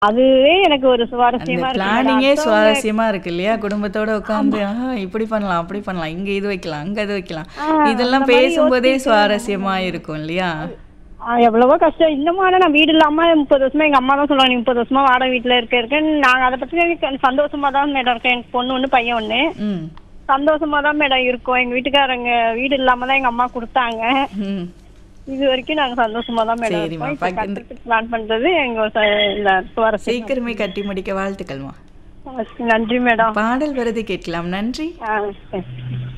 அதுவே எனக்கு ஒரு அந்த சுவாரஸ்யமா இருக்கு மேடம். பிளானிங்கே அடுத்தவங்க- சுவாரஸ்யமா இருக்கு இல்லையா குடும்பத்தோட உட்காந்து ஆஹா இப்படி பண்ணலாம் அப்படி பண்ணலாம் இங்க இது வைக்கலாம் அங்க இது வைக்கலாம் ஆ, இதெல்லாம் அந்த மாதிரி பேசும்போதே யோசிச்சுட்டு சுவாரஸ்யமா இருக்கும் இல்லையா ஆ, எவ்வளவோ கஷ்டம் இன்னமும் ஆனா நான் வீடு இல்லாம முப்பது வருஷமா எங்க அம்மா தான் சொல்லுவாங்க நீ முப்பது வருஷமா வாடகை வீட்டுல இருக்க இருக்கேன் நாங்க அதை பத்தி எனக்கு சந்தோஷமா தான் மேடம் இருக்கேன் எனக்கு பொண்ணு ஒண்ணு பையன் ஒண்ணு ம் சந்தோஷமா தான் மேடம் இருக்கோம் எங்க வீட்டுக்காரங்க வீடு இல்லாம தான் எங்க அம்மா கொடுத்தாங்க ம் இது வரைக்கும் நாங்க சந்தோஷமா தான் மேடம் சரிம்மா, இருக்கோம் இப்ப பகிர்ந்து- கட்டுறதுக்கு பிளான் பண்றது எங்க ஒரு ச- இந்த சுவாரஸ்யம் சீக்கிரமே கட்டி முடிக்க வாழ்த்துக்கள்மா நன்றி மேடம் பாடல் வருது கேட்கலாம் நன்றி ஆ சரி